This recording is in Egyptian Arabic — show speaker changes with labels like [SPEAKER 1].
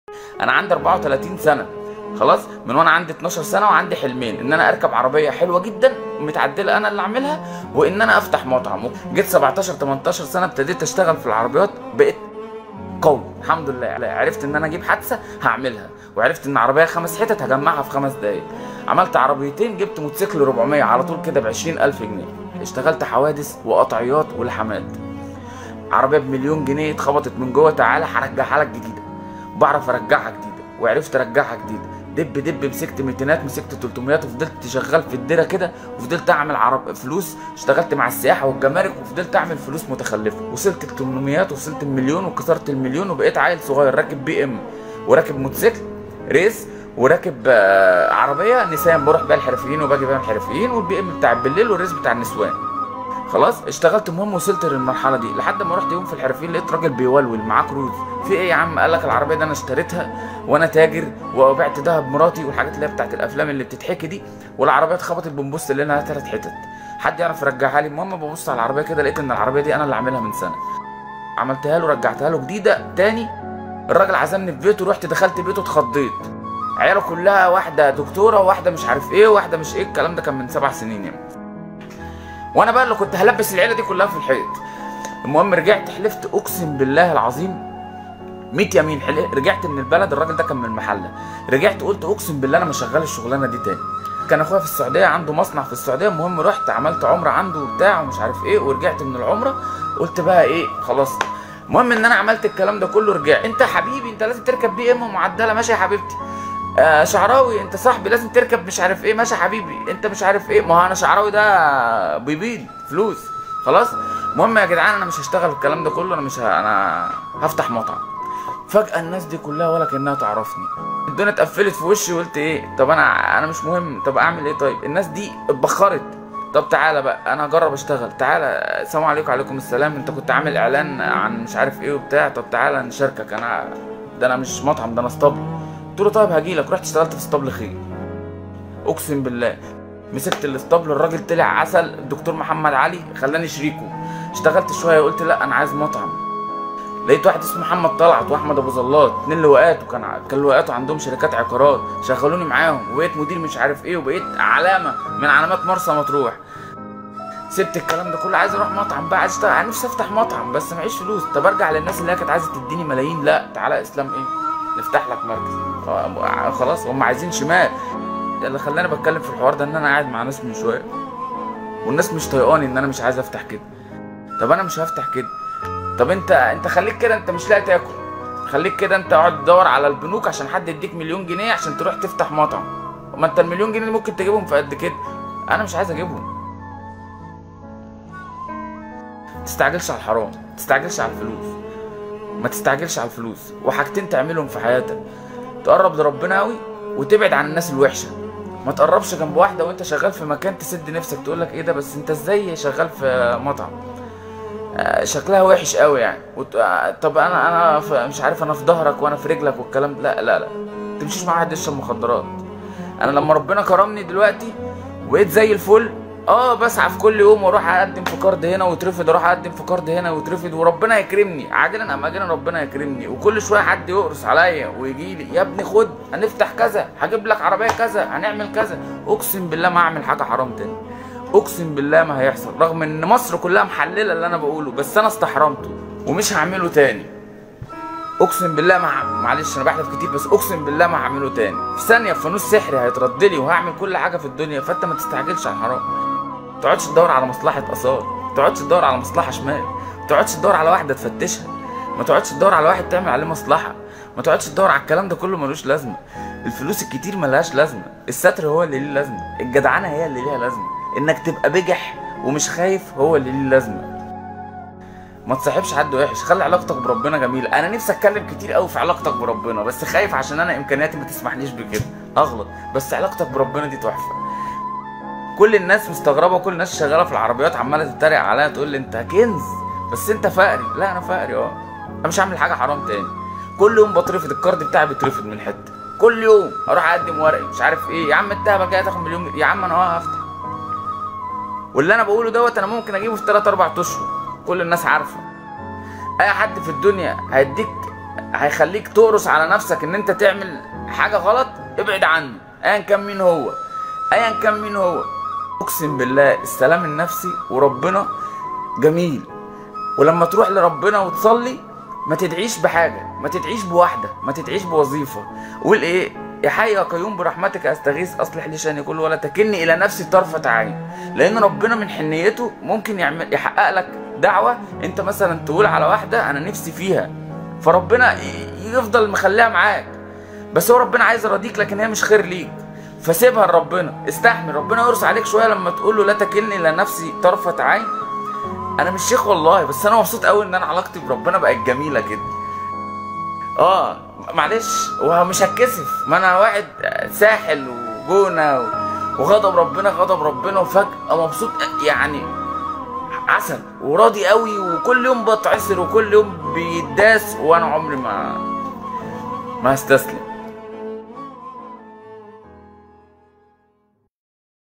[SPEAKER 1] انا عندي 34 سنه خلاص من وانا عندي 12 سنه وعندي حلمين ان انا اركب عربيه حلوه جدا متعدله انا اللي اعملها وان انا افتح مطعم جيت 17 18 سنه ابتديت اشتغل في العربيات بقيت قوي الحمد لله عرفت ان انا اجيب حادثه هعملها وعرفت ان عربيه خمس حتت هجمعها في خمس دقايق عملت عربيتين جبت موتوسيكل 400 على طول كده ب 20000 جنيه اشتغلت حوادث وقطعيات ولحمات عربيه بمليون جنيه اتخبطت من جوه تعالى هرجعها لك جديده بعرف ارجعها جديده وعرفت ارجعها جديده دب دب مسكت ميتينات مسكت 300 وفضلت شغال في الديره كده وفضلت اعمل عرب فلوس اشتغلت مع السياحه والجمارك وفضلت اعمل فلوس متخلفه وصلت ال 800 وصلت المليون وكسرت المليون وبقيت عيل صغير راكب بي ام وراكب موتوسيكل ريس وراكب آه، عربيه نسان بروح بيها الحرفيين وباجي بيها الحرفيين والبي ام بتاع بالليل والريس بتاع النسوان خلاص اشتغلت المهم وصلت للمرحله دي لحد ما رحت يوم في الحرفيين لقيت راجل بيولول معاه كروز في ايه يا عم قال لك العربيه دي انا اشتريتها وانا تاجر وبعت دهب مراتي والحاجات اللي هي بتاعت الافلام اللي بتتحكي دي والعربيه اتخبطت بنبص لنا ثلاث حتت حد يعرف يرجعها لي المهم ببص على العربيه كده لقيت ان العربيه دي انا اللي عاملها من سنه عملتها له رجعتها له جديده تاني الراجل عزمني في بيته رحت دخلت بيته اتخضيت عياله كلها واحده دكتوره وواحده مش عارف ايه وواحده مش ايه الكلام ده كان من سبع سنين يعني وانا بقى اللي كنت هلبس العيله دي كلها في الحيط المهم رجعت حلفت اقسم بالله العظيم 100 يمين حلف رجعت من البلد الراجل ده كان من المحله رجعت قلت اقسم بالله انا ما شغال الشغلانه دي تاني كان اخويا في السعوديه عنده مصنع في السعوديه المهم رحت عملت عمره عنده وبتاع ومش عارف ايه ورجعت من العمره قلت بقى ايه خلاص المهم ان انا عملت الكلام ده كله رجع انت يا حبيبي انت لازم تركب بي ام معدله ماشي يا حبيبتي آه شعراوي انت صاحبي لازم تركب مش عارف ايه ماشي يا حبيبي انت مش عارف ايه ما هو انا شعراوي ده بيبيض فلوس خلاص المهم يا جدعان انا مش هشتغل الكلام ده كله انا مش ه... انا هفتح مطعم فجاه الناس دي كلها ولا كانها تعرفني الدنيا اتقفلت في وشي وقلت ايه طب انا انا مش مهم طب اعمل ايه طيب الناس دي اتبخرت طب تعالى بقى انا هجرب اشتغل تعالى السلام عليكم وعليكم السلام انت كنت عامل اعلان عن مش عارف ايه وبتاع طب تعالى نشاركك انا ده انا مش مطعم ده انا اسطبل قلت له طيب هجيلك رحت اشتغلت في اسطبل خير اقسم بالله مسكت الاسطبل الراجل طلع عسل الدكتور محمد علي خلاني شريكه اشتغلت شويه قلت لا انا عايز مطعم لقيت واحد اسمه محمد طلعت واحمد ابو زلات اتنين لواءات وكان كان لواءات وعندهم شركات عقارات شغلوني معاهم وبقيت مدير مش عارف ايه وبقيت علامه من علامات مرسى مطروح سبت الكلام ده كله عايز اروح مطعم بقى عايز اشتغل انا نفسي افتح مطعم بس معيش فلوس طب ارجع للناس اللي هي كانت عايزه تديني ملايين لا تعالى اسلام ايه نفتح لك مركز خلاص هم عايزين شمال اللي خلاني بتكلم في الحوار ده ان انا قاعد مع ناس من شويه والناس مش طايقاني ان انا مش عايز افتح كده طب انا مش هفتح كده طب انت انت خليك كده انت مش لاقي تاكل خليك كده انت اقعد تدور على البنوك عشان حد يديك مليون جنيه عشان تروح تفتح مطعم ما انت المليون جنيه ممكن تجيبهم في قد كده انا مش عايز اجيبهم تستعجلش على الحرام تستعجلش على الفلوس ما تستعجلش على الفلوس وحاجتين تعملهم في حياتك تقرب لربنا قوي وتبعد عن الناس الوحشه ما تقربش جنب واحده وانت شغال في مكان تسد نفسك تقول لك ايه ده بس انت ازاي شغال في مطعم آه، شكلها وحش قوي يعني وت... آه، طب انا انا ف... مش عارف انا في ظهرك وانا في رجلك والكلام ده. لا لا لا تمشيش مع واحد يشرب مخدرات انا لما ربنا كرمني دلوقتي وبقيت زي الفل اه بسعى في كل يوم واروح اقدم في كارد هنا ويترفض اروح اقدم في كارد هنا ويترفض وربنا يكرمني عاجلا ام اجلا ربنا يكرمني وكل شويه حد يقرص عليا ويجي لي يا ابني خد هنفتح كذا هجيب لك عربيه كذا هنعمل كذا اقسم بالله ما اعمل حاجه حرام تاني اقسم بالله ما هيحصل رغم ان مصر كلها محلله اللي انا بقوله بس انا استحرمته ومش هعمله تاني اقسم بالله ما معلش انا بحلف كتير بس اقسم بالله ما هعمله تاني في ثانيه في فانوس سحري هيترد لي وهعمل كل حاجه في الدنيا فانت ما تستعجلش على الحرام ما تقعدش تدور على مصلحه اثار ما تقعدش تدور على مصلحه شمال ما تقعدش تدور على واحده تفتشها ما تقعدش تدور على واحد تعمل عليه مصلحه ما تقعدش تدور على الكلام ده كله ملوش لازمه الفلوس الكتير ملهاش لازمه الستر هو اللي ليه لازمه الجدعنه هي اللي ليها لازمه انك تبقى بجح ومش خايف هو اللي ليه لازمه ما تصاحبش حد وحش خلي علاقتك بربنا جميله انا نفسي اتكلم كتير قوي في علاقتك بربنا بس خايف عشان انا امكانياتي ما تسمحليش بكده اغلط بس علاقتك بربنا دي تحفه كل الناس مستغربه وكل الناس شغاله في العربيات عماله تتريق عليا تقول لي انت كنز بس انت فقري لا انا فقري اه انا مش هعمل حاجه حرام تاني كل يوم بترفض الكارد بتاعي بيترفض من حته كل يوم اروح اقدم ورقي مش عارف ايه يا عم انت بقى تاخد مليون جنيه. يا عم انا اه هفتح واللي انا بقوله دوت انا ممكن اجيبه في 3 4 اشهر كل الناس عارفه اي حد في الدنيا هيديك هيخليك تقرص على نفسك ان انت تعمل حاجه غلط ابعد عنه ايا كان مين هو ايا كان مين هو اقسم بالله السلام النفسي وربنا جميل ولما تروح لربنا وتصلي ما تدعيش بحاجه ما تدعيش بواحده ما تدعيش بوظيفه قول ايه يا حي يا قيوم برحمتك استغيث اصلح لي شاني كله ولا تكلني الى نفسي طرفه عين لان ربنا من حنيته ممكن يعمل يحقق لك دعوه انت مثلا تقول على واحده انا نفسي فيها فربنا ي- يفضل مخليها معاك بس هو ربنا عايز يرضيك لكن هي مش خير ليك فسيبها لربنا استحمل ربنا يقرص عليك شويه لما تقول له لا تكلني الى نفسي طرفه عين انا مش شيخ والله بس انا مبسوط قوي ان انا علاقتي بربنا بقت جميله كده اه معلش هو مش هتكسف ما انا واحد ساحل وجونه وغضب ربنا غضب ربنا وفجاه مبسوط يعني عسل وراضي قوي وكل يوم بتعسر وكل يوم بيداس وانا عمري ما ما هستسلم